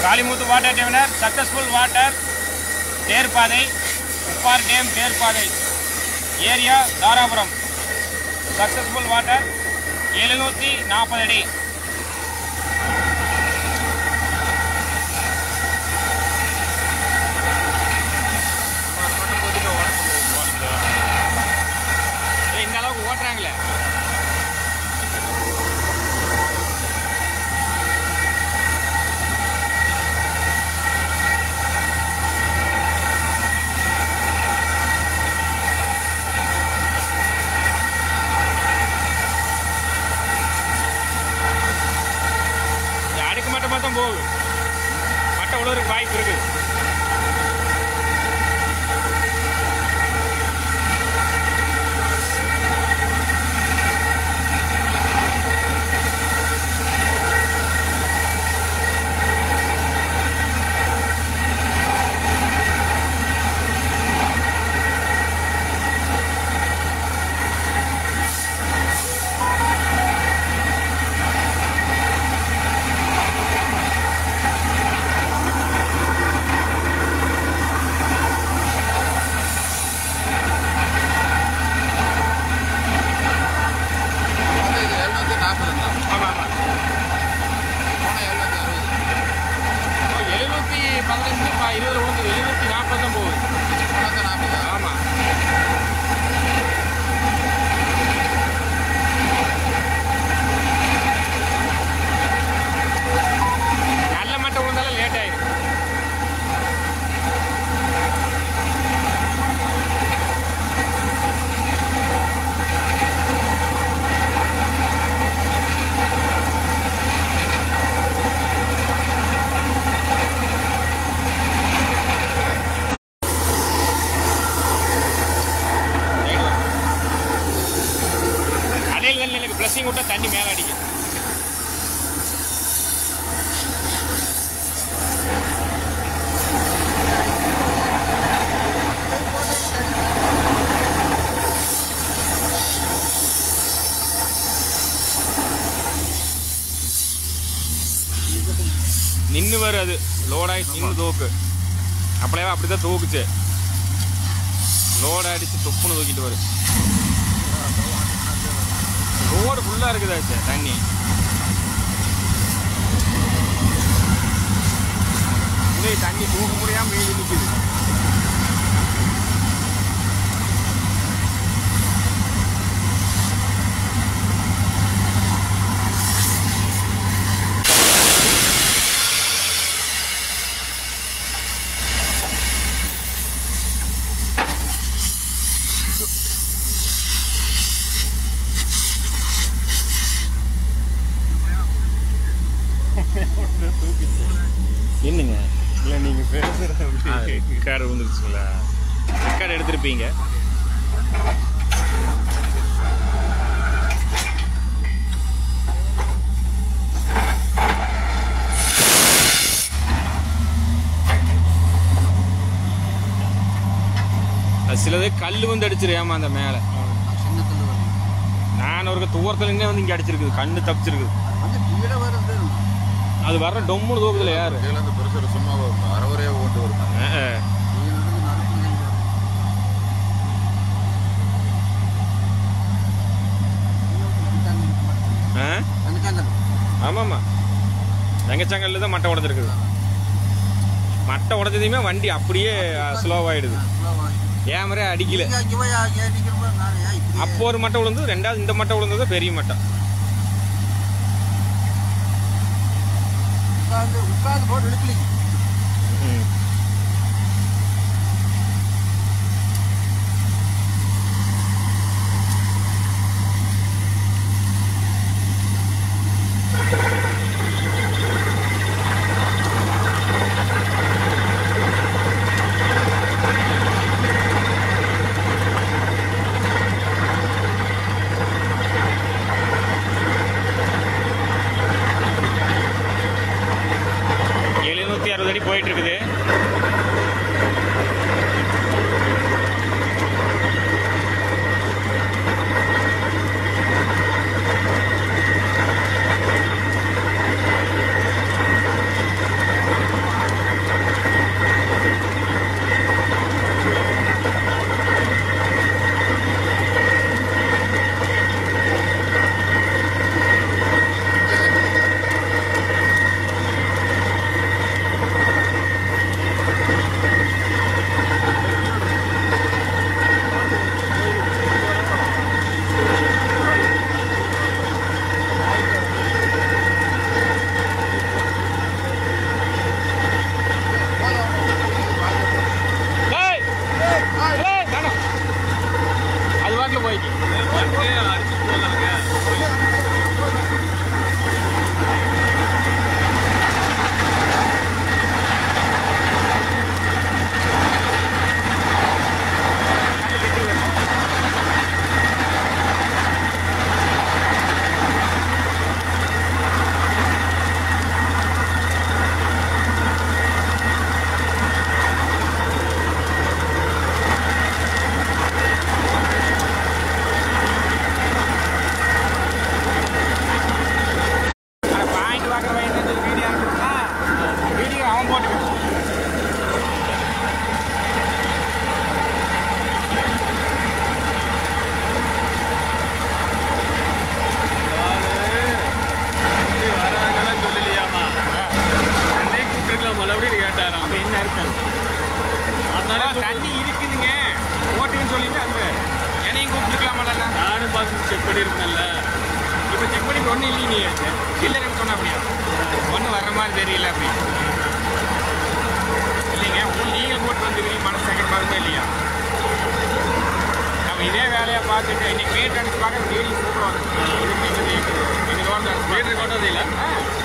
Kalimuthu water diviner successful water Therpathai Uppar dam Therpathai area Dharapuram successful water எழுநூற்றி நாற்பது அடி ஏய், இந்த அளவுக்கு ஓட்டுறாங்களே இந்த அடுக்கு மட்டும் மட்டும் போகுது மட்டை உழவுக்கு வாய்ப்பு இருக்குது இது எழுநூத்தி நாற்பதுங்களா ஆமாம் ஆமாம் போன எழுநூத்தி அறுபது எழுநூற்றி பதினஞ்சு இருபது விழுந்து எழுநூற்றி நாற்பது தான் போகுது எழுநூத்தி நாற்பது ஆமாம் நல்ல மட்டை விழுந்தாலும் லேட் ஆயிடும் கடையில் தான் எனக்கு ப்ளஸிங் விட்டா தண்ணி மேலே அடிக்கும் நின்று வரும் அது லோடாகி நின்று தூக்கு அப்படியே அப்படிதான் தூக்குச்சு லோட் அடிச்சு தொப்புன்னு தூக்கிட்டு வரும் ரோடு ஃபுல்லாக இருக்குதாச்சு தண்ணி இதே தண்ணி தூக்க முடியாம மீறி நிற்குது என்னங்க இல்லை நீங்கள் பேசுகிற ரெக்கார்டு வந்துருச்சுங்களா ரெக்கார்டு எடுத்திருப்பீங்க அது சிலது கல் வந்து அடிச்சிரு ஏமா அந்த மேலே சின்ன கல்லு வரும் நான் ஒரு தூரத்துலேருந்தே வந்து இங்கே அடிச்சிருக்குது கண்ணு தப்பிச்சிருக்குது வந்து கீழே வருது அது வர டொம்முன்னு தூக்குதுல யாரு கீழே இருந்து பெருசு சும்மா அறவரையே கொண்டு வரும் அஹ், அஹ். கீழே இருந்து நடக்குது ஆ வெங்கச்சாங்கல் ஆமாம்மா வெங்கச்சாங்கல்ல தான் மட்டை உடஞ்சிருக்குது மட்டை உடஞ்சதையுமே வண்டி அப்படியே ஸ்லோவாயிடுது ஏன் மாதிரி அடிக்கல அப்போ ஒரு மட்டை விழுந்து ரெண்டாவது இந்த மட்டை விழுந்தது பெரிய மட்டை உட்காந்து உட்காந்து போட்டு இழுக்கலிங்க ம். எழுநூத்தி அறுபது அடி போயிட்டு இருக்குது இருக்காது அதனால தண்ணி இருக்குதுங்க ஓட்டுன்னு சொல்லிட்டு அந்த என்னையும் கூப்பிட்டுக்கலாமல்ல நானும் பார்த்து செக் பண்ணியிருக்கேன்ல இப்போ செக் பண்ணி ஒன்றும் இல்லையே நீ இல்லைன்னு சொன்ன அப்படியா ஒன்றும் வர்ற மாதிரி தெரியல அப்படி இல்லைங்க உங்களுக்கு நீங்கள் போட்டு வந்துருக்கீங்க மனசு சங்கடமாக இருந்தா இல்லையா நம்ம இதே வேலையாக பார்த்துட்டு இன்னைக்கு மீட்டர் அடிச்சு பார்க்க டெய்லி சூப்பராக வரும் இது இது இது இது மீட்டர் கொண்டது இல்லை ஆ